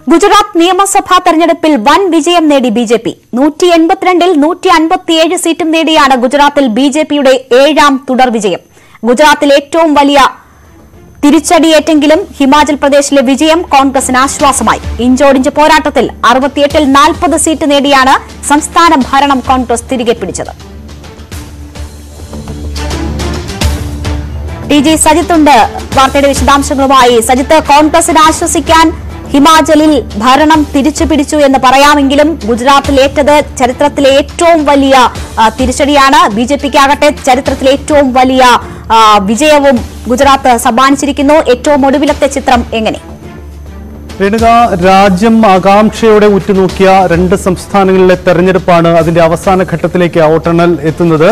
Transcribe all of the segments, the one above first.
ഗുജറാത്ത് നിയമസഭാ തെരഞ്ഞെടുപ്പിൽ വൻ വിജയം നേടി ബി ജെ പി നൂറ്റി എൺപത്തിരണ്ടിൽ നൂറ്റി അൻപത്തിയേഴ് സീറ്റും നേടിയാണ് ഗുജറാത്തിൽ ബി ജെ പിയുടെ ഏഴാം തുടർ വിജയം ഗുജറാത്തിൽ ഏറ്റവും വലിയ തിരിച്ചടിയേറ്റെങ്കിലും ഹിമാചൽ പ്രദേശിലെ വിജയം കോൺഗ്രസിന് ആശ്വാസമായി ഇഞ്ചോടിഞ്ച് പോരാട്ടത്തിൽ അറുപത്തിയെട്ടിൽ നാൽപ്പത് സീറ്റ് നേടിയാണ് സംസ്ഥാന ഭരണം കോൺഗ്രസ് തിരികെ പിടിച്ചത് ടി ജി സജിത്ത് ഉണ്ട് വാർത്തയുടെ വിശദാംശങ്ങളുമായി സജിത്ത് കോൺഗ്രസിന് ആശ്വസിക്കാൻ ഹിമാചലിൽ ഭരണം തിരിച്ചു പിടിച്ചു എന്ന് പറയാമെങ്കിലും ഗുജറാത്തിൽ ഏറ്റത് ചരിത്രത്തിലെ ഏറ്റവും വലിയ ആ, തിരിച്ചടിയാണ് ബി ജെ പിക്കാകട്ടെ ചരിത്രത്തിലെ ഏറ്റവും വലിയ ആ, വിജയവും ഗുജറാത്ത് സമ്മാനിച്ചിരിക്കുന്നു ഏറ്റവും ഒടുവിലത്തെ ചിത്രം എങ്ങനെ രേണുക രാജ്യം ആകാംക്ഷയോടെ ഉറ്റുനോക്കിയ രണ്ട് സംസ്ഥാനങ്ങളിലെ തെരഞ്ഞെടുപ്പാണ് അതിന്റെ അവസാന ഘട്ടത്തിലേക്ക് വോട്ടെണ്ണൽ എത്തുന്നത്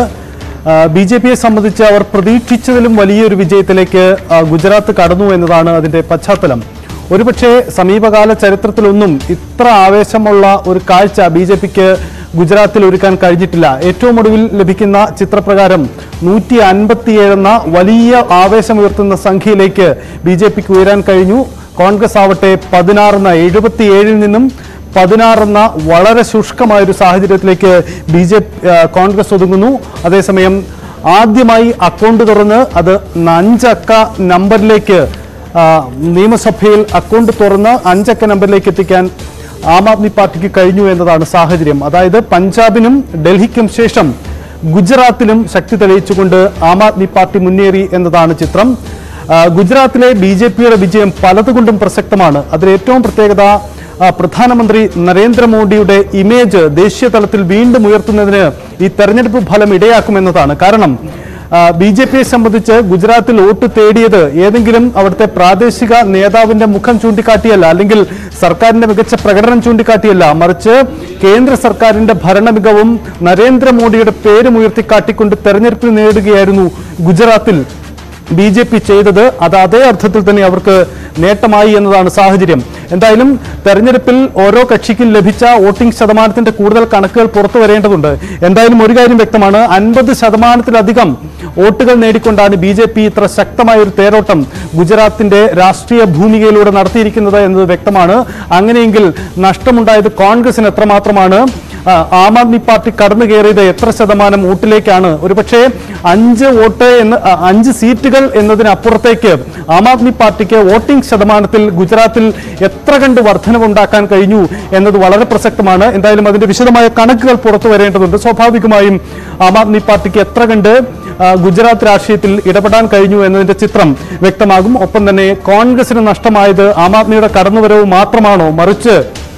ബി ജെ പിയെ സംബന്ധിച്ച് അവർ പ്രതീക്ഷിച്ചതിലും വലിയൊരു വിജയത്തിലേക്ക് ആ, ഗുജറാത്ത് കടന്നു എന്നതാണ് അതിന്റെ പശ്ചാത്തലം ഒരുപക്ഷെ സമീപകാല ചരിത്രത്തിലൊന്നും ഇത്ര ആവേശമുള്ള ഒരു കാഴ്ച ബി ജെ പിക്ക് ഗുജറാത്തിൽ ഒരുക്കാൻ കഴിഞ്ഞിട്ടില്ല ഏറ്റവും ഒടുവിൽ ലഭിക്കുന്ന ചിത്രപ്രകാരം നൂറ്റി അൻപത്തിയേഴെന്ന വലിയ ആവേശമുയർത്തുന്ന സംഖ്യയിലേക്ക് ബി ജെ പിക്ക് ഉയരാൻ കഴിഞ്ഞു കോൺഗ്രസ് ആവട്ടെ പതിനാറെന്ന എഴുപത്തിയേഴിൽ നിന്നും പതിനാറെന്ന വളരെ ശുഷ്കമായ ഒരു സാഹചര്യത്തിലേക്ക് ബി ജെ കോൺഗ്രസ് ഒതുങ്ങുന്നു അതേസമയം ആദ്യമായി അക്കൗണ്ട് തുറന്ന് അത് അഞ്ചക്ക നമ്പറിലേക്ക് ആ, നിയമസഭയിൽ അക്കൗണ്ട് തുറന്ന് അഞ്ചക്ക നമ്പറിലേക്ക് എത്തിക്കാൻ ആം ആദ്മി പാർട്ടിക്ക് കഴിഞ്ഞു എന്നതാണ് സാഹചര്യം അതായത് പഞ്ചാബിനും ഡൽഹിക്കും ശേഷം ഗുജറാത്തിലും ശക്തി തെളിയിച്ചുകൊണ്ട് ആം ആദ്മി പാർട്ടി മുന്നേറി എന്നതാണ് ചിത്രം ആ, ഗുജറാത്തിലെ ബി ജെ പിയുടെ വിജയം പലതുകൊണ്ടും പ്രസക്തമാണ് അതിൽ ഏറ്റവും പ്രത്യേകത ആ, പ്രധാനമന്ത്രി നരേന്ദ്രമോദിയുടെ ഇമേജ് ദേശീയ തലത്തിൽ വീണ്ടും ഉയർത്തുന്നതിന് ഈ തെരഞ്ഞെടുപ്പ് ഫലം ഇടയാക്കുമെന്നതാണ് കാരണം ബി ജെ പിയെ സംബന്ധിച്ച് ഗുജറാത്തിൽ വോട്ട് തേടിയത് ഏതെങ്കിലും അവിടുത്തെ പ്രാദേശിക നേതാവിന്റെ മുഖം ചൂണ്ടിക്കാട്ടിയല്ല അല്ലെങ്കിൽ സർക്കാരിന്റെ മികച്ച പ്രകടനം ചൂണ്ടിക്കാട്ടിയല്ല മറിച്ച് കേന്ദ്ര സർക്കാരിന്റെ ഭരണമികവും നരേന്ദ്രമോദിയുടെ പേരും ഉയർത്തിക്കാട്ടിക്കൊണ്ട് തെരഞ്ഞെടുപ്പിൽ നേടുകയായിരുന്നു ഗുജറാത്തിൽ ബി ജെ പി ചെയ്തത് അത് അതേ അർത്ഥത്തിൽ തന്നെ അവർക്ക് നേട്ടമായി എന്നതാണ് സാഹചര്യം എന്തായാലും തെരഞ്ഞെടുപ്പിൽ ഓരോ കക്ഷിക്കും ലഭിച്ച വോട്ടിംഗ് ശതമാനത്തിന്റെ കൂടുതൽ കണക്കുകൾ പുറത്തു വരേണ്ടതുണ്ട് എന്തായാലും ഒരു കാര്യം വ്യക്തമാണ് അൻപത് ശതമാനത്തിലധികം വോട്ടുകൾ നേടിക്കൊണ്ടാണ് ബി ജെ പി ഇത്ര ശക്തമായ ഒരു തേരോട്ടം ഗുജറാത്തിന്റെ രാഷ്ട്രീയ ഭൂമികയിലൂടെ നടത്തിയിരിക്കുന്നത് എന്നത് വ്യക്തമാണ് അങ്ങനെയെങ്കിൽ നഷ്ടമുണ്ടായത് കോൺഗ്രസിന് എത്രമാത്രമാണ് ആ, ആം ആദ്മി പാർട്ടി കടന്നു കയറിയത് എത്ര ശതമാനം വോട്ടിലേക്കാണ് ഒരുപക്ഷെ അഞ്ച് വോട്ട് എന്ന് ആ, അഞ്ച് സീറ്റുകൾ എന്നതിനപ്പുറത്തേക്ക് ആം ആദ്മി പാർട്ടിക്ക് വോട്ടിംഗ് ശതമാനത്തിൽ ഗുജറാത്തിൽ എത്ര കണ്ട് വർധനവുണ്ടാക്കാൻ കഴിഞ്ഞു എന്നത് വളരെ പ്രസക്തമാണ് എന്തായാലും അതിന്റെ വിശദമായ കണക്കുകൾ പുറത്തു വരേണ്ടതുണ്ട് സ്വാഭാവികമായും ആം ആദ്മി പാർട്ടിക്ക് എത്ര കണ്ട് ആ, ഗുജറാത്ത് രാഷ്ട്രീയത്തിൽ ഇടപെടാൻ കഴിഞ്ഞു എന്നതിന്റെ ചിത്രം വ്യക്തമാകും ഒപ്പം തന്നെ കോൺഗ്രസിന് നഷ്ടമായത് ആം ആദ്മിയുടെ കടന്നുവരവ് മാത്രമാണോ മറിച്ച്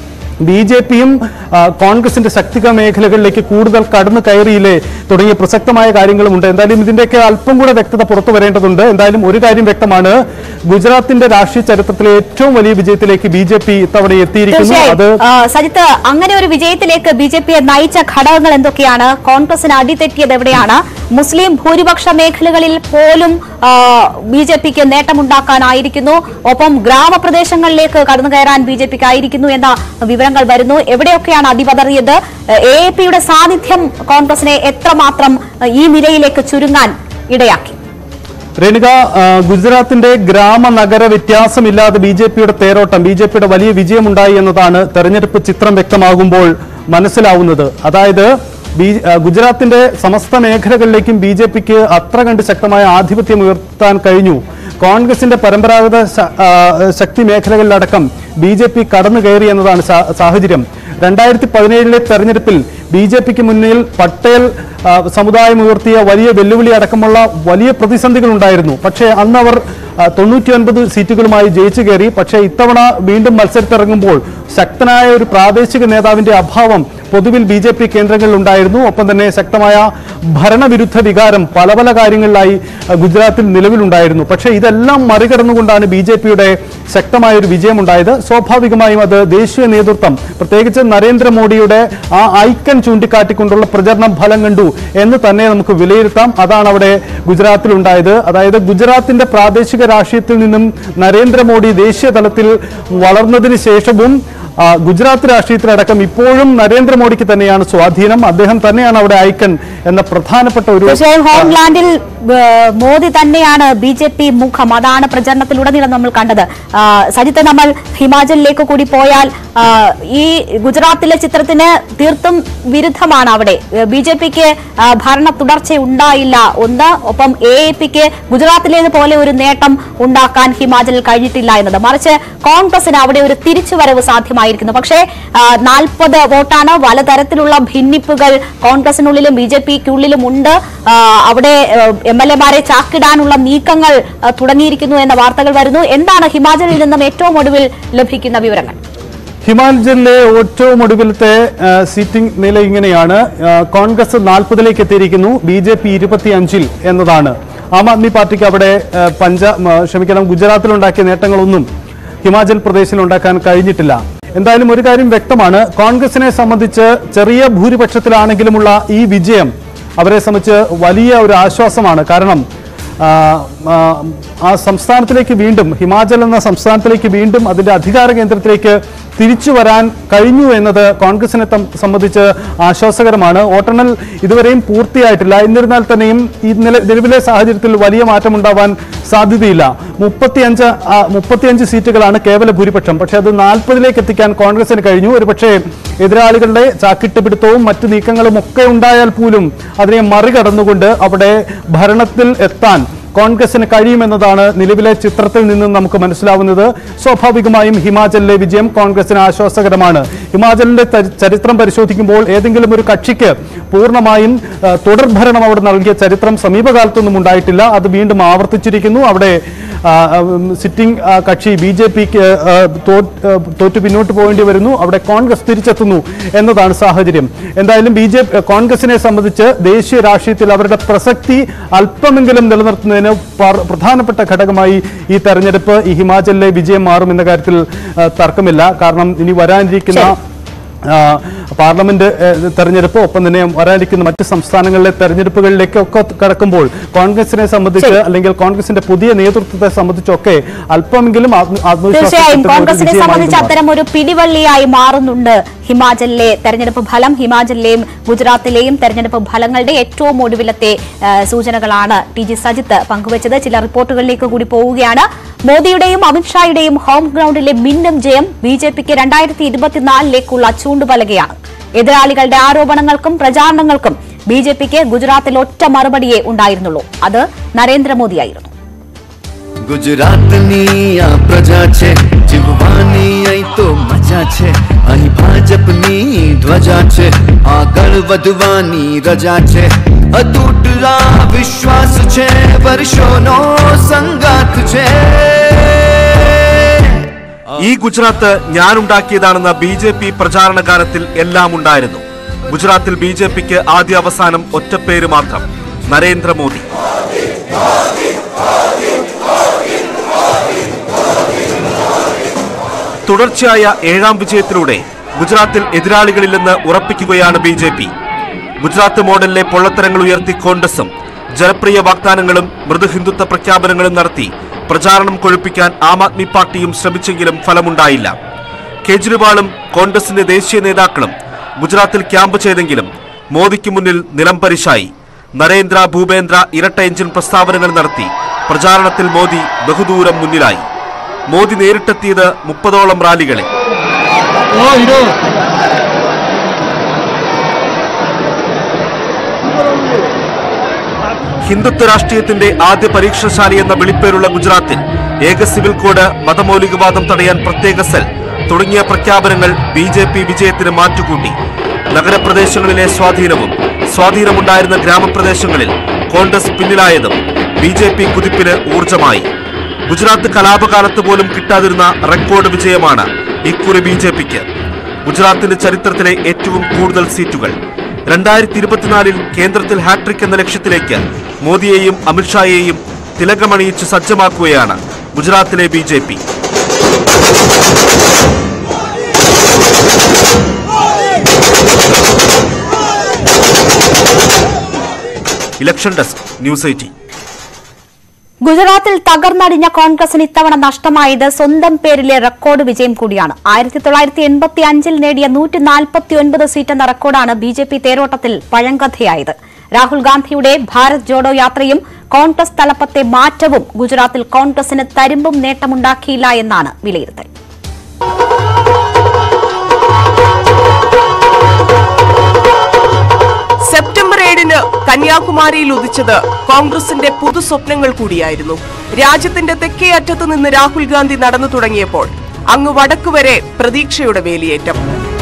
ബി ജെ പിയും കോൺഗ്രസിന്റെ ശക്തിക മേഖലകളിലേക്ക് കൂടുതൽ കടന്നു കയറിയില്ലേ തുടങ്ങിയ പ്രസക്തമായ കാര്യങ്ങളുമുണ്ട് എന്തായാലും ഇതിന്റെയൊക്കെ അല്പം കൂടെ വ്യക്തത പുറത്തു വരേണ്ടതുണ്ട് എന്തായാലും ഒരു കാര്യം വ്യക്തമാണ് ഗുജറാത്തിന്റെ രാഷ്ട്രീയ ചരിത്രത്തിലെ ഏറ്റവും വലിയ വിജയത്തിലേക്ക് ബി ജെ പി ഇത്തവണ എത്തിയിരിക്കുന്നു അത് തീർച്ചയായും ആ, സജിത്ത് അങ്ങനെ ഒരു വിജയത്തിലേക്ക് ബി ജെ പിയെ നയിച്ച ഘടകങ്ങൾ എന്തൊക്കെയാണ് കോൺഗ്രസിന് അടിതെറ്റിയത് എവിടെയാണ് മുസ്ലിം ഭൂരിപക്ഷ മേഖലകളിൽ പോലും ബി ജെ പിക്ക് നേട്ടമുണ്ടാക്കാനായിരിക്കുന്നു ഒപ്പം ഗ്രാമപ്രദേശങ്ങളിലേക്ക് കടന്നു കയറാൻ ബി ജെ പിക്ക് ആയിരിക്കുന്നു എന്ന വിവരങ്ങൾ വരുന്നു എവിടെയൊക്കെയാണ് അടിപതറിയത് എ എ പിയുടെ സാന്നിധ്യം കോൺഗ്രസിനെ എത്രമാത്രം ആ, ഈ നിലയിലേക്ക് ചുരുങ്ങാൻ ഇടയാക്കി രേണുക ആ, ഗുജറാത്തിന്റെ ഗ്രാമ നഗര വ്യത്യാസമില്ലാതെ ബി ജെ പിയുടെ തേരോട്ടം ബി ജെ പിയുടെ വലിയ വിജയമുണ്ടായി എന്നതാണ് തെരഞ്ഞെടുപ്പ് ചിത്രം വ്യക്തമാകുമ്പോൾ മനസ്സിലാവുന്നത് അതായത് ബി ആ, ഗുജറാത്തിന്റെ സമസ്ത മേഖലകളിലേക്കും ബി ജെ പിക്ക് അത്ര കണ്ട് ശക്തമായ ആധിപത്യം ഉയർത്താൻ കഴിഞ്ഞു കോൺഗ്രസിന്റെ പരമ്പരാഗത ശ- ആ, ശക്തി മേഖലകളിലടക്കം ബി ജെ പി കടന്നു കയറി എന്നതാണ് സാ- സാഹചര്യം രണ്ടായിരത്തി പതിനേഴിലെ തെരഞ്ഞെടുപ്പിൽ ബി ജെ പിക്ക് മുന്നിൽ പട്ടേൽ ആ, സമുദായം ഉയർത്തിയ വലിയ വെല്ലുവിളി അടക്കമുള്ള വലിയ പ്രതിസന്ധികൾ ഉണ്ടായിരുന്നു പക്ഷേ അന്ന് അവർ തൊണ്ണൂറ്റി ഒൻപത് സീറ്റുകളുമായി ജയിച്ചു കയറി പക്ഷേ ഇത്തവണ വീണ്ടും മത്സരത്തിറങ്ങുമ്പോൾ ശക്തനായ ഒരു പ്രാദേശിക നേതാവിന്റെ അഭാവം പൊതുവിൽ ബി ജെ പി കേന്ദ്രങ്ങളിൽ ഉണ്ടായിരുന്നു ഒപ്പം തന്നെ ശക്തമായ ഭരണവിരുദ്ധ വികാരം പല പല കാര്യങ്ങളിലായി ആ, ഗുജറാത്തിൽ നിലവിലുണ്ടായിരുന്നു പക്ഷേ ഇതെല്ലാം മറികടന്നുകൊണ്ടാണ് ബി ജെ പിയുടെ ശക്തമായ ഒരു വിജയമുണ്ടായത് സ്വാഭാവികമായും അത് ദേശീയ നേതൃത്വം പ്രത്യേകിച്ച് നരേന്ദ്രമോദിയുടെ ആ ഐക്കൺ ചൂണ്ടിക്കാട്ടിക്കൊണ്ടുള്ള പ്രചരണം ഫലം കണ്ടു എന്ന് തന്നെ നമുക്ക് വിലയിരുത്താം അതാണ് അവിടെ ഗുജറാത്തിൽ ഉണ്ടായത് അതായത് ഗുജറാത്തിന്റെ പ്രാദേശിക രാഷ്ട്രീയത്തിൽ നിന്നും നരേന്ദ്രമോദി ദേശീയ തലത്തിൽ വളർന്നതിന് ശേഷവും ആ, ഗുജറാത്ത് രാഷ്ട്രീയത്തിലടക്കം ഇപ്പോഴും നരേന്ദ്രമോദിക്ക് തന്നെയാണ് സ്വാധീനം അദ്ദേഹം തന്നെയാണ് അവിടെ ഐക്കൺ എന്ന പ്രധാനപ്പെട്ട ഒരു തീർച്ചയായും ഹോംലാൻഡിൽ ഏഹ്, മോദി തന്നെയാണ് ബി ജെ പി മുഖം അതാണ് പ്രചരണത്തിലുടനീളം നമ്മൾ കണ്ടത് ആ, സജിത്ത് നമ്മൾ ഹിമാചലിലേക്ക് കൂടി പോയാൽ ആ, ഈ ഗുജറാത്തിലെ ചിത്രത്തിന് തീർത്തും വിരുദ്ധമാണ് അവിടെ ബി ജെ പിക്ക് ഭരണ തുടർച്ച ഉണ്ടായില്ല ഒന്ന് ഒപ്പം എ എ പിക്ക് ഗുജറാത്തിലേതുപോലെ ഒരു നേട്ടം ഉണ്ടാക്കാൻ ഹിമാചലിൽ കഴിഞ്ഞിട്ടില്ല എന്നത് മറിച്ച് കോൺഗ്രസിന് അവിടെ ഒരു തിരിച്ചുവരവ് സാധ്യമായിരിക്കുന്നു പക്ഷേ നാൽപ്പത് വോട്ടാണ് പലതരത്തിലുള്ള ഭിന്നിപ്പുകൾ കോൺഗ്രസിനുള്ളിലും ബി ജെ പിക്കുള്ളിലും ഉണ്ട് ആ, അവിടെ എം എൽ എമാരെ ചാക്കിടാനുള്ള നീക്കങ്ങൾ ആ, തുടങ്ങിയിരിക്കുന്നു എന്ന വാർത്തകൾ വരുന്നു എന്താണ് ഹിമാചലിൽ നിന്നും ഏറ്റവും ഒടുവിൽ ലഭിക്കുന്ന വിവരങ്ങൾ ഹിമാചലിലെ ഏറ്റവും ഒടുവിലത്തെ ആ, സീറ്റിംഗ് നില ഇങ്ങനെയാണ് ആ, കോൺഗ്രസ് നാൽപ്പതിലേക്ക് എത്തിയിരിക്കുന്നു ബി ജെ പി ഇരുപത്തിയഞ്ചിൽ എന്നതാണ് ആം ആദ്മി പാർട്ടിക്ക് അവിടെ ആ, പഞ്ചാബ് ആ, ക്ഷമിക്കണം ഗുജറാത്തിലുണ്ടാക്കിയ നേട്ടങ്ങളൊന്നും ഹിമാചൽ പ്രദേശിൽ ഉണ്ടാക്കാൻ കഴിഞ്ഞിട്ടില്ല എന്തായാലും ഒരു കാര്യം വ്യക്തമാണ് കോൺഗ്രസിനെ സംബന്ധിച്ച് ചെറിയ ഭൂരിപക്ഷത്തിലാണെങ്കിലുമുള്ള ഈ വിജയം അവരെ സംബന്ധിച്ച് വലിയ ഒരു ആശ്വാസമാണ് കാരണം ആ, ആ, ആ സംസ്ഥാനത്തിലേക്ക് വീണ്ടും ഹിമാചൽ എന്ന സംസ്ഥാനത്തിലേക്ക് വീണ്ടും അതിന്റെ അധികാര കേന്ദ്രത്തിലേക്ക് തിരിച്ചു വരാൻ കഴിഞ്ഞു എന്നത് കോൺഗ്രസിനെ തം- സംബന്ധിച്ച് ആശ്വാസകരമാണ് വോട്ടെണ്ണൽ ഇതുവരെയും പൂർത്തിയായിട്ടില്ല എന്നിരുന്നാൽ തന്നെയും ഈ നില- നിലവിലെ സാഹചര്യത്തിൽ വലിയ മാറ്റമുണ്ടാവാൻ സാധ്യതയില്ല മുപ്പത്തിയഞ്ച് ആ, മുപ്പത്തിയഞ്ച് സീറ്റുകളാണ് കേവല ഭൂരിപക്ഷം പക്ഷേ അത് നാൽപ്പതിലേക്ക് എത്തിക്കാൻ കോൺഗ്രസിന് കഴിഞ്ഞു ഒരുപക്ഷേ എതിരാളികളുടെ ചാക്കിട്ടുപിടുത്തവും മറ്റു നീക്കങ്ങളും ഒക്കെ ഉണ്ടായാൽ പോലും അതിനെ മറികടന്നുകൊണ്ട് അവിടെ ഭരണത്തിൽ എത്താൻ കോൺഗ്രസിന് കഴിയുമെന്നതാണ് നിലവിലെ ചിത്രത്തിൽ നിന്ന് നമുക്ക് മനസ്സിലാവുന്നത് സ്വാഭാവികമായും ഹിമാചലിലെ വിജയം കോൺഗ്രസിന് ആശ്വാസകരമാണ് ഹിമാചലിന്റെ ചരി- ചരിത്രം പരിശോധിക്കുമ്പോൾ ഏതെങ്കിലും ഒരു കക്ഷിക്ക് പൂർണ്ണമായും ആ, തുടർഭരണം അവിടെ നൽകിയ ചരിത്രം സമീപകാലത്തൊന്നും ഉണ്ടായിട്ടില്ല അത് വീണ്ടും ആവർത്തിച്ചിരിക്കുന്നു അവിടെ ആ, ഉം, സിറ്റിംഗ് ആ, കക്ഷി ബി ജെ പിക്ക് തോറ്റു പിന്നോട്ട് പോകേണ്ടി വരുന്നു അവിടെ കോൺഗ്രസ് തിരിച്ചെത്തുന്നു എന്നതാണ് സാഹചര്യം എന്തായാലും ബി ജെ കോൺഗ്രസിനെ സംബന്ധിച്ച് ദേശീയ രാഷ്ട്രീയത്തിൽ അവരുടെ പ്രസക്തി അല്പമെങ്കിലും നിലനിർത്തുന്നതിന് പർ- പ്രധാനപ്പെട്ട ഘടകമായി ഈ തെരഞ്ഞെടുപ്പ് ഈ ഹിമാചലിലെ വിജയം മാറും എന്ന കാര്യത്തിൽ ആ, തർക്കമില്ല കാരണം ഇനി വരാനിരിക്കുന്ന ആ, പാർലമെന്റ് ഏഹ്, തെരഞ്ഞെടുപ്പ് ഒപ്പം തന്നെ വരാനിരിക്കുന്ന മറ്റ് സംസ്ഥാനങ്ങളിലെ തെരഞ്ഞെടുപ്പുകളിലേക്കൊക്കെ കടക്കുമ്പോൾ കോൺഗ്രസിനെ സംബന്ധിച്ച് അല്ലെങ്കിൽ കോൺഗ്രസിന്റെ പുതിയ നേതൃത്വത്തെ സംബന്ധിച്ചൊക്കെ അല്പമെങ്കിലും ആത്മ- ആത്മവിശ്വാസം തീർച്ചയായും കിട്ടുന്ന ഒരു കോൺഗ്രസിനെ വിജയമായി സംബന്ധിച്ച് ഇത് മാറും. അത്തരം ഒരു പിടിവള്ളിയായി മാറുന്നുണ്ട് ഹിമാചലിലെ തെരഞ്ഞെടുപ്പ് ഫലം ഹിമാചലിലെയും ഗുജറാത്തിലെയും തെരഞ്ഞെടുപ്പ് ഫലങ്ങളുടെ ഏറ്റവും ഒടുവിലത്തെ ആ, സൂചനകളാണ് ടി ജി സജിത്ത് പങ്കുവച്ചത് ചില റിപ്പോർട്ടുകളിലേക്ക് കൂടി പോവുകയാണ് മോദിയുടെയും അമിത്ഷായുടെയും ഹോം ഗ്രൗണ്ടിലെ മിന്നും ജയം ബി ജെ പിക്ക് രണ്ടായിരത്തി ഇരുപത്തിനാലിലേക്കുള്ള ചൂണ്ടുപലകയാണ് എതിരാളികളുടെ ആരോപണങ്ങൾക്കും പ്രചാരണങ്ങൾക്കും ബി ജെ പിക്ക് ഗുജറാത്തിൽ ഒറ്റ മറുപടിയേ ഉണ്ടായിരുന്നുള്ളൂ അത് നരേന്ദ്രമോദിയായിരുന്നു ગુજરાતની આ પ્રજા છે જીવવાની અહીં તો મજા છે અહીં ભાજપની ધ્વજા છે આગળ વધવાની રજા છે અતૂટ આ વિશ્વાસ છે વર્ષોનો સંગાથ છે ഈ ഗുജറാത്ത് ഞാനുണ്ടാക്കിയതാണെന്ന ബി ജെ പി പ്രചാരണ ഗാനത്തിൽ എല്ലാം ഉണ്ടായിരുന്നു ഗുജറാത്തിൽ ബി ജെ പിക്ക് ആദ്യ അവസാനം ഒറ്റപ്പേര് മാത്രം നരേന്ദ്രമോദി തുടർച്ചയായ ഏഴാം വിജയത്തിലൂടെ ഗുജറാത്തിൽ എതിരാളികളില്ലെന്ന് ഉറപ്പിക്കുകയാണ് ബി ജെ പി ഗുജറാത്ത് മോഡലിലെ പൊള്ളത്തരങ്ങൾ ഉയർത്തി കോൺഗ്രസും ജനപ്രിയ വാഗ്ദാനങ്ങളും മൃദുഹിന്ദുത്വ പ്രഖ്യാപനങ്ങളും നടത്തി പ്രചാരണം കൊഴുപ്പിക്കാൻ ആം ആദ്മി പാർട്ടിയും ശ്രമിച്ചെങ്കിലും ഫലമുണ്ടായില്ല കേജ്രിവാളും കോൺഗ്രസിന്റെ ദേശീയ നേതാക്കളും ഗുജറാത്തിൽ ക്യാമ്പ് ചെയ്തെങ്കിലും മോദിക്ക് മുന്നിൽ നിലംപരിശായി നരേന്ദ്ര ഭൂപേന്ദ്ര ഇരട്ട എഞ്ചിൻ പ്രസ്താവനകൾ നടത്തി പ്രചാരണത്തിൽ മോദി ബഹുദൂരം മുന്നിലായി മോദി നേരിട്ടെത്തിയത് മുപ്പതോളം റാലികളിൽ ഹിന്ദുത്വ രാഷ്ട്രീയത്തിന്റെ ആദ്യ പരീക്ഷണശാലി എന്ന വിളിപ്പേരുള്ള ഗുജറാത്തിൽ ഏക സിവിൽ കോഡ് മതമൗലികവാദം തടയാൻ പ്രത്യേക സെൽ തുടങ്ങിയ പ്രഖ്യാപനങ്ങൾ ബി ജെ പി വിജയത്തിന് മാറ്റുകൂട്ടി നഗരപ്രദേശങ്ങളിലെ സ്വാധീനവും സ്വാധീനമുണ്ടായിരുന്ന ഗ്രാമപ്രദേശങ്ങളിൽ കോൺഗ്രസ് പിന്നിലായതും ബി ജെ പി കുതിപ്പിന് ഊർജമായി ഗുജറാത്ത് കലാപകാലത്ത് പോലും കിട്ടാതിരുന്ന റെക്കോർഡ് വിജയമാണ് ഇക്കുറി ബി ജെ പിക്ക് ഗുജറാത്തിന്റെ ചരിത്രത്തിലെ ഏറ്റവും കൂടുതൽ സീറ്റുകൾ രണ്ടായിരത്തി ഇരുപത്തിനാലിൽ കേന്ദ്രത്തിൽ ഹാട്രിക് എന്ന ലക്ഷ്യത്തിലേക്ക് മോദിയെയും അമിത്ഷായെയും തിലകമണിയിച്ച് സജ്ജമാക്കുകയാണ് ഗുജറാത്തിലെ B J P election desk news eighteen ഗുജറാത്തിൽ തകർന്നടിഞ്ഞ കോൺഗ്രസിന് ഇത്തവണ നഷ്ടമായത് സ്വന്തം പേരിലെ റെക്കോർഡ് വിജയം കൂടിയാണ് ആയിരത്തി തൊള്ളായിരത്തി എൺപത്തി അഞ്ചിൽ നേടിയ നൂറ്റി നാൽപ്പത്തി ഒൻപത് സീറ്റ് എന്ന റെക്കോർഡാണ് ബി ജെ പി തേരോട്ടത്തിൽ പഴങ്കഥയായത് രാഹുൽ ഗാന്ധിയുടെ ഭാരത് ജോഡോ യാത്രയും കോൺഗ്രസ് തലപ്പത്തെ മാറ്റവും ഗുജറാത്തിൽ കോൺഗ്രസിന് തരുമ്പും നേട്ടമുണ്ടാക്കിയില്ല എന്നാണ് വിലയിരുത്തൽ സെപ്റ്റംബർ ഏഴിന് കന്യാകുമാരിയിൽ ഉദിച്ചത് കോൺഗ്രസിന്റെ പുതുസ്വപ്നങ്ങൾ കൂടിയായിരുന്നു രാജ്യത്തിന്റെ തെക്കേ അറ്റത്ത് നിന്ന് രാഹുൽ ഗാന്ധി നടന്നു തുടങ്ങിയപ്പോൾ അങ്ങ് വടക്കുവരെ പ്രതീക്ഷയുടെ വേലിയേറ്റം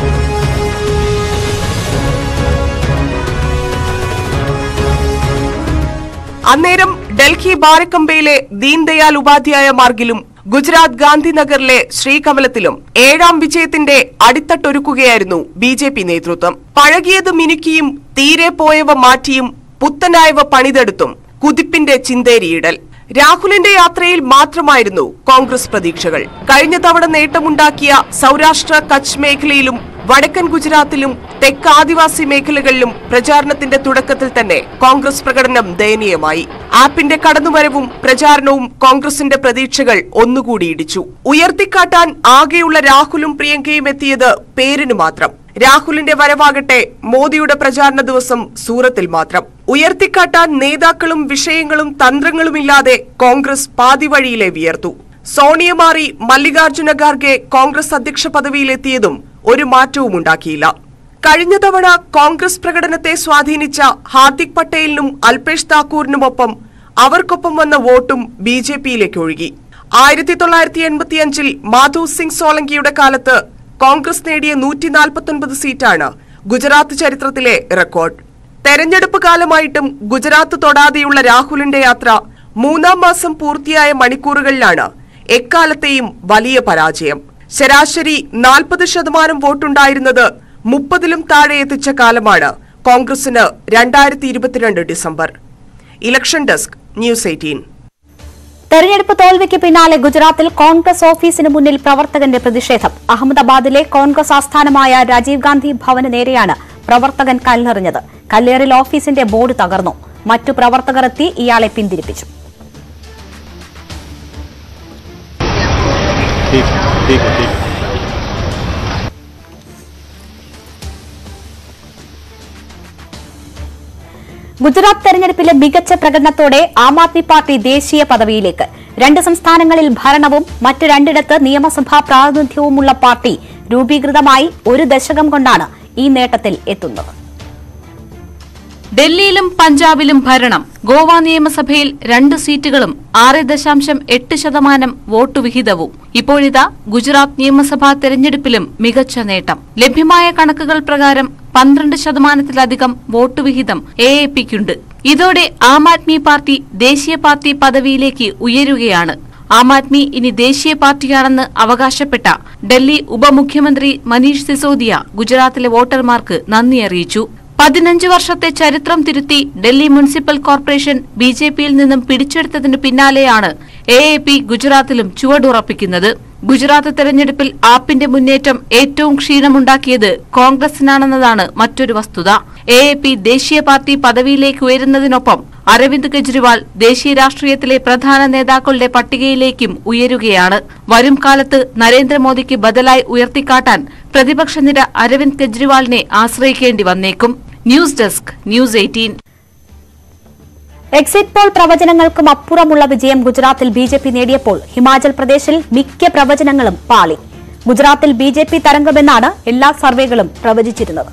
അന്നേരം ഡൽഹി ബാരക്കമ്പയിലെ ദീൻദയാൽ ഉപാധ്യായ മാർഗിലും ഗുജറാത്ത് ഗാന്ധിനഗറിലെ ശ്രീകമലത്തിലും ഏഴാം വിജയത്തിന്റെ അടിത്തട്ടൊരുക്കുകയായിരുന്നു ബി ജെ പി നേതൃത്വം പഴകിയത് മിനുക്കിയും തീരെ പോയവ മാറ്റിയും പുത്തനായവ പണിതെടുത്തും കുതിപ്പിന്റെ ചിന്തേരിയിടൽ രാഹുലിന്റെ യാത്രയിൽ മാത്രമായിരുന്നു കോൺഗ്രസ് പ്രതീക്ഷകൾ കഴിഞ്ഞ തവണ നേട്ടമുണ്ടാക്കിയ സൗരാഷ്ട്ര കച്ച് മേഖലയിലും വടക്കൻ ഗുജറാത്തിലും തെക്ക് ആദിവാസി മേഖലകളിലും പ്രചാരണത്തിന്റെ തുടക്കത്തിൽ തന്നെ കോൺഗ്രസ് പ്രകടനം ദയനീയമായി ആപ്പിന്റെ കടന്നുവരവും പ്രചാരണവും കോൺഗ്രസിന്റെ പ്രതീക്ഷകൾ ഒന്നുകൂടി ഇടിച്ചു ഉയർത്തിക്കാട്ടാൻ ആകെയുള്ള രാഹുലും പ്രിയങ്കയും എത്തിയത് പേരിന് മാത്രം രാഹുലിന്റെ വരവാകട്ടെ മോദിയുടെ പ്രചാരണ ദിവസം സൂറത്തിൽ മാത്രം ഉയർത്തിക്കാട്ടാൻ നേതാക്കളും വിഷയങ്ങളും തന്ത്രങ്ങളുമില്ലാതെ കോൺഗ്രസ് പാതിവഴിയിലെ വിയർത്തു സോണിയ മാറി മല്ലികാർജുന ഖാർഗെ കോൺഗ്രസ് അധ്യക്ഷ പദവിയിലെത്തിയതും ഒരു മാറ്റവും ഉണ്ടാക്കിയില്ല കഴിഞ്ഞ തവണ കോൺഗ്രസ് പ്രകടനത്തെ സ്വാധീനിച്ച ഹാർദിക് പട്ടേലിനും അൽപേഷ് താക്കൂറിനുമൊപ്പം അവർക്കൊപ്പം വന്ന വോട്ടും ബി ജെ പിയിലേക്ക് ഒഴുകി ആയിരത്തി തൊള്ളായിരത്തി എൺപത്തിയഞ്ചിൽ മാധവ് സിംഗ് സോളങ്കിയുടെ കാലത്ത് കോൺഗ്രസ് നേടിയ നൂറ്റി നാൽപ്പത്തൊൻപത് സീറ്റാണ് ഗുജറാത്ത് ചരിത്രത്തിലെ റെക്കോർഡ് തെരഞ്ഞെടുപ്പ് കാലമായിട്ടും ഗുജറാത്ത് തൊടാതെയുള്ള രാഹുലിന്റെ യാത്ര മൂന്നാം മാസം പൂർത്തിയായ മണിക്കൂറുകളിലാണ് എക്കാലത്തെയും വലിയ പരാജയം ശരാശരി നാൽപ്പത് ശതമാനം വോട്ടുണ്ടായിരുന്നത് മുപ്പതിലും താഴെ എത്തിച്ച കാലമാണ് കോൺഗ്രസിന് രണ്ടായിരത്തി ഇരുപത്തിരണ്ട് December election desk news eighteen തെരഞ്ഞെടുപ്പ് തോൽവിക്ക് പിന്നാലെ ഗുജറാത്തിൽ കോൺഗ്രസ് ഓഫീസിന് മുന്നിൽ പ്രവർത്തകന്റെ പ്രതിഷേധം അഹമ്മദാബാദിലെ കോൺഗ്രസ് ആസ്ഥാനമായ രാജീവ് ഗാന്ധി ഭവന് നേരെയാണ് പ്രവർത്തകൻ കല്ലെറിഞ്ഞത് കല്ലേറിൽ ഓഫീസിന്റെ ബോർഡ് തകർന്നു മറ്റു പ്രവർത്തകർ എത്തി ഇയാളെ പിന്തിരിപ്പിച്ചു ഗുജറാത്ത് തെരഞ്ഞെടുപ്പിലെ മികച്ച പ്രകടനത്തോടെ ആം ആദ്മി പാർട്ടി ദേശീയ പദവിയിലേക്ക് രണ്ട് സംസ്ഥാനങ്ങളിൽ ഭരണവും മറ്റ് രണ്ടിടത്ത് നിയമസഭാ പ്രാതിനിധ്യവുമുള്ള പാർട്ടി രൂപീകൃതമായി ഒരു ദശകം കൊണ്ടാണ് ഈ നേട്ടത്തിൽ എത്തുന്നത് ഡൽഹിയിലും പഞ്ചാബിലും ഭരണം ഗോവ നിയമസഭയിൽ രണ്ട് സീറ്റുകളും ആറ് ദശാംശം എട്ട് ശതമാനം വോട്ട് വിഹിതവും ഇപ്പോഴിതാ ഗുജറാത്ത് നിയമസഭാ തെരഞ്ഞെടുപ്പിലും മികച്ച നേട്ടം ലഭ്യമായ കണക്കുകൾ പ്രകാരം പന്ത്രണ്ട് ശതമാനത്തിലധികം വോട്ട് വിഹിതം എ എ പിക്കുണ്ട് ഇതോടെ ആം ആദ്മി പാർട്ടി ദേശീയ പാർട്ടി പദവിയിലേക്ക് ഉയരുകയാണ് ആം ആദ്മി ഇനി ദേശീയ പാർട്ടിയാണെന്ന് അവകാശപ്പെട്ട ഡൽഹി ഉപമുഖ്യമന്ത്രി മനീഷ് സിസോദിയ ഗുജറാത്തിലെ വോട്ടർമാർക്ക് നന്ദി അറിയിച്ചു പതിനഞ്ച് വർഷത്തെ ചരിത്രം തിരുത്തി Delhi municipal corporation B J പിയിൽ നിന്നും പിടിച്ചെടുത്തതിന് പിന്നാലെയാണ് എ എ പി ഗുജറാത്തിലും ചുവടുറപ്പിക്കുന്നത് ഗുജറാത്ത് തെരഞ്ഞെടുപ്പിൽ ആപ്പിന്റെ മുന്നേറ്റം ഏറ്റവും ക്ഷീണമുണ്ടാക്കിയത് കോൺഗ്രസിനാണെന്നതാണ് മറ്റൊരു വസ്തുത എ എ പി ദേശീയ പാർട്ടി പദവിയിലേക്ക് ഉയരുന്നതിനൊപ്പം അരവിന്ദ് കെജ്രിവാൾ ദേശീയ രാഷ്ട്രീയത്തിലെ പ്രധാന നേതാക്കളുടെ പട്ടികയിലേക്കും ഉയരുകയാണ് വരും കാലത്ത് നരേന്ദ്രമോദിക്ക് ബദലായി ഉയർത്തിക്കാട്ടാൻ പ്രതിപക്ഷ നിര അരവിന്ദ് കെജ്രിവാളിനെ ആശ്രയിക്കേണ്ടി വന്നേക്കും news desk news eighteen exit poll പ്രവചനങ്ങൾക്കും അപ്പുറമുള്ള വിജയം ഗുജറാത്തിൽ ബി ജെ പി നേടിയപ്പോൾ ഹിമാചൽ പ്രദേശിൽ മിക്ക പ്രവചനങ്ങളും പാളി ഗുജറാത്തിൽ ബി ജെ പി തരംഗമെന്നാണ് എല്ലാ സർവേകളും പ്രവചിച്ചിരുന്നത്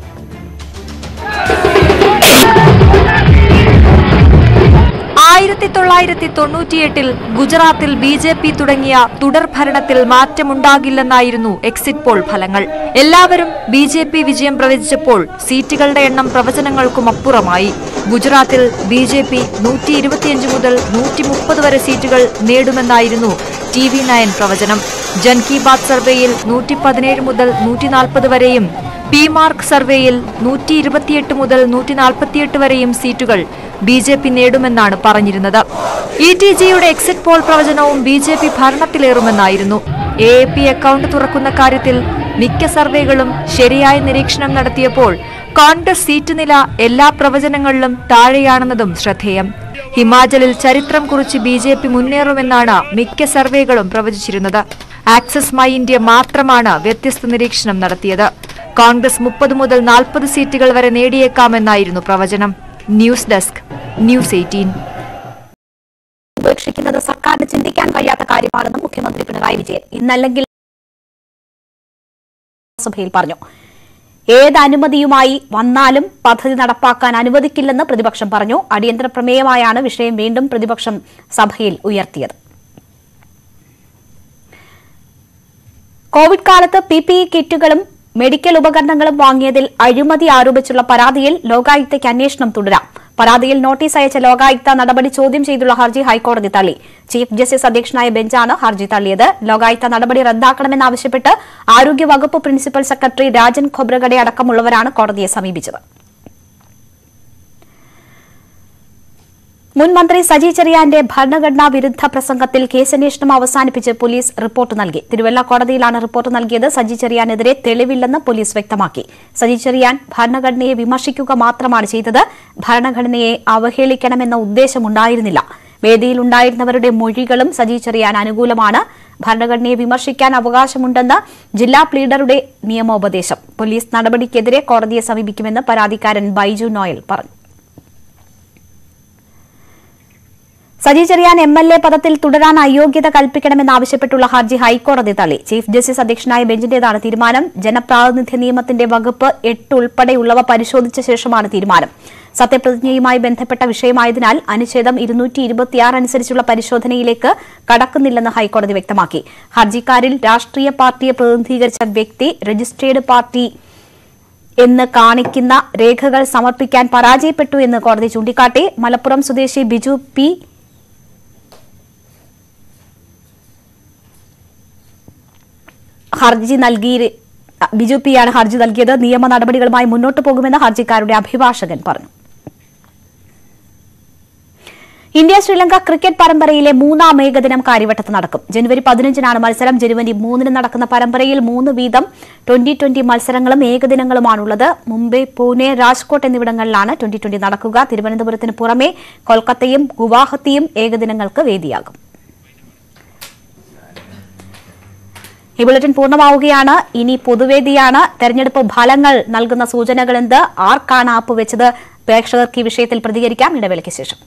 ആയിരത്തി തൊള്ളായിരത്തി തൊണ്ണൂറ്റിയെട്ടിൽ ഗുജറാത്തിൽ ബി ജെ പി തുടങ്ങിയ തുടർ ഭരണത്തിൽ മാറ്റമുണ്ടാകില്ലെന്നായിരുന്നു എക്സിറ്റ് പോൾ ഫലങ്ങൾ എല്ലാവരും ബി ജെ പി വിജയം പ്രവചിച്ചപ്പോൾ സീറ്റുകളുടെ എണ്ണം പ്രവചനങ്ങൾക്കും അപ്പുറമായി ഗുജറാത്തിൽ ബി ജെ പി നൂറ്റി ഇരുപത്തിയഞ്ച് മുതൽ നൂറ്റി മുപ്പത് വരെ സീറ്റുകൾ നേടുമെന്നായിരുന്നു ടി വി നയൻ പ്രവചനം ജൻ കി ബാത് സർവേയിൽ നൂറ്റി പതിനേഴ് മുതൽ നൂറ്റി നാൽപ്പത് വരെയും പി മാർക്ക് സർവേയിൽ നൂറ്റി ഇരുപത്തിയെട്ട് മുതൽ നൂറ്റി നാൽപ്പത്തിയെട്ട് വരെയും സീറ്റുകൾ ബി ജെ പി നേടുമെന്നാണ് പറഞ്ഞിരുന്നത് ഇ ടി ജിയുടെ എക്സിറ്റ് പോൾ പ്രവചനവും ബി ജെ പി ഭരണത്തിലേറുമെന്നായിരുന്നു എ എ പി അക്കൗണ്ട് തുറക്കുന്ന കാര്യത്തിൽ മിക്ക സർവേകളും ശരിയായ നിരീക്ഷണം നടത്തിയപ്പോൾ കോൺഗ്രസ് സീറ്റ് നില എല്ലാ പ്രവചനങ്ങളിലും താഴെയാണെന്നതും ശ്രദ്ധേയം ഹിമാചലിൽ ചരിത്രം കുറിച്ച് ബി ജെ പി മുന്നേറുമെന്നാണ് മിക്ക സർവേകളും പ്രവചിച്ചിരുന്നത് ആക്സസ് മൈ ഇന്ത്യ മാത്രമാണ് വ്യത്യസ്ത നിരീക്ഷണം നടത്തിയത് കോൺഗ്രസ് മുപ്പത് മുതൽ നാൽപ്പത് സീറ്റുകൾ വരെ നേടിയേക്കാമെന്നായിരുന്നു പ്രവചനം ന്യൂസ് ഡെസ്ക് ന്യൂസ് എയ്റ്റീൻ ഉപേക്ഷിക്കുന്നത് സർക്കാരിന് ചിന്തിക്കാൻ കഴിയാത്ത കാര്യമാണെന്ന് മുഖ്യമന്ത്രി പിണറായി വിജയൻ ഇന്നല്ലെങ്കിൽ സഭയിൽ പറഞ്ഞു ഏത് അനുമതിയുമായി വന്നാലും പദ്ധതി നടപ്പാക്കാൻ അനുവദിക്കില്ലെന്ന് പ്രതിപക്ഷം പറഞ്ഞു അടിയന്തര പ്രമേയമായാണ് വിഷയം വീണ്ടും പ്രതിപക്ഷം സഭയിൽ ഉയർത്തിയത് കോവിഡ് കാലത്ത് പി പി ഇ കിറ്റുകളും മെഡിക്കൽ ഉപകരണങ്ങളും വാങ്ങിയതിൽ അഴിമതി ആരോപിച്ചുള്ള പരാതിയിൽ ലോകായുക്തയ്ക്ക് അന്വേഷണം തുടരാം പരാതിയിൽ നോട്ടീസ് അയച്ച ലോകായുക്ത നടപടി ചോദ്യം ചെയ്തുള്ള ഹർജി ഹൈക്കോടതി തള്ളി ചീഫ് ജസ്റ്റിസ് അധ്യക്ഷനായ ബെഞ്ചാണ് ഹർജി തള്ളിയത് ലോകായുക്ത നടപടി റദ്ദാക്കണമെന്നാവശ്യപ്പെട്ട് ആരോഗ്യവകുപ്പ് പ്രിൻസിപ്പൽ സെക്രട്ടറി രാജൻ ഖൊബ്രഗഡെ അടക്കമുള്ളവരാണ് കോടതിയെ സമീപിച്ചത് മുൻ മന്ത്രി സജി ചെറിയാന്റെ ഭരണഘടനാ വിരുദ്ധ പ്രസംഗത്തിൽ കേസന്വേഷണം അവസാനിപ്പിച്ച് പോലീസ് റിപ്പോർട്ട് നൽകി തിരുവല്ല കോടതിയിലാണ് റിപ്പോർട്ട് നൽകിയത് സജി ചെറിയാനെതിരെ തെളിവില്ലെന്ന് പോലീസ് വ്യക്തമാക്കി സജി ചെറിയാൻ ഭരണഘടനയെ വിമർശിക്കുക മാത്രമാണ് ചെയ്തത് ഭരണഘടനയെ അവഹേളിക്കണമെന്ന ഉദ്ദേശമുണ്ടായിരുന്നില്ല വേദിയിലുണ്ടായിരുന്നവരുടെ മൊഴികളും സജി ചെറിയാൻ അനുകൂലമാണ് ഭരണഘടനയെ വിമർശിക്കാൻ അവകാശമുണ്ടെന്ന് ജില്ലാ പ്ലീഡറുടെ നിയമോപദേശം പോലീസ് നടപടിക്കെതിരെ കോടതിയെ സമീപിക്കുമെന്ന് പരാതിക്കാരൻ ബൈജു നോയൽ പറഞ്ഞു Saji Cherian M L A പദത്തിൽ തുടരാൻ അയോഗ്യത കൽപ്പിക്കണമെന്നാവശ്യപ്പെട്ടുള്ള ഹർജി ഹൈക്കോടതി തള്ളി ചീഫ് ജസ്റ്റിസ് അധ്യക്ഷനായ ബെഞ്ചിന്റേതാണ് തീരുമാനം ജനപ്രാതിനിധ്യ നിയമത്തിന്റെ വകുപ്പ് എട്ട് ഉൾപ്പെടെയുള്ളവ പരിശോധിച്ച ശേഷമാണ് തീരുമാനം സത്യപ്രതിജ്ഞയുമായി ബന്ധപ്പെട്ട വിഷയമായതിനാൽ അനുച്ഛേദം ഇരുന്നൂറ്റി ഇരുപത്തിയാറ് അനുസരിച്ചുള്ള പരിശോധനയിലേക്ക് കടക്കുന്നില്ലെന്ന് ഹൈക്കോടതി വ്യക്തമാക്കി ഹർജിക്കാരിൽ രാഷ്ട്രീയ പാർട്ടിയെ പ്രതിനിധീകരിച്ച വ്യക്തി രജിസ്ട്രേഡ് പാർട്ടി എന്ന് കാണിക്കുന്ന രേഖകൾ സമർപ്പിക്കാൻ പരാജയപ്പെട്ടു എന്ന് കോടതി ചൂണ്ടിക്കാട്ടി മലപ്പുറം സ്വദേശി ബിജു പി ഹർജി നൽകി ബിജു പിയാണ് ഹർജി നൽകിയത് നിയമ നടപടികളുമായി മുന്നോട്ട് പോകുമെന്ന് ഹർജിക്കാരുടെ അഭിഭാഷകൻ പറഞ്ഞു ഇന്ത്യ ശ്രീലങ്ക ക്രിക്കറ്റ് പരമ്പരയിലെ മൂന്നാം ഏകദിനം കാര്യവട്ടത്ത് നടക്കും ജനുവരി പതിനഞ്ചിനാണ് മത്സരം ജനുവരി മൂന്നിന് നടക്കുന്ന പരമ്പരയിൽ മൂന്ന് വീതം ട്വന്റി ട്വന്റി മത്സരങ്ങളും ഏകദിനങ്ങളുമാണുള്ളത് മുംബൈ പൂനെ രാജ്കോട്ട് എന്നിവിടങ്ങളിലാണ് ട്വന്റി ട്വന്റി നടക്കുക തിരുവനന്തപുരത്തിന് പുറമെ കൊൽക്കത്തയും ഗുവാഹത്തിയും ഏകദിനങ്ങൾക്ക് വേദിയാകും ഈ ബുള്ളറ്റിൻ പൂർണ്ണമാവുകയാണ് ഇനി പൊതുവേദിയാണ് തെരഞ്ഞെടുപ്പ് ഫലങ്ങൾ നൽകുന്ന സൂചനകൾ എന്ത് ആർക്കാണ് ആപ്പ് വെച്ചത് പ്രേക്ഷകർക്ക് ഈ വിഷയത്തിൽ പ്രതികരിക്കാം ഇടവേളയ്ക്ക് ശേഷം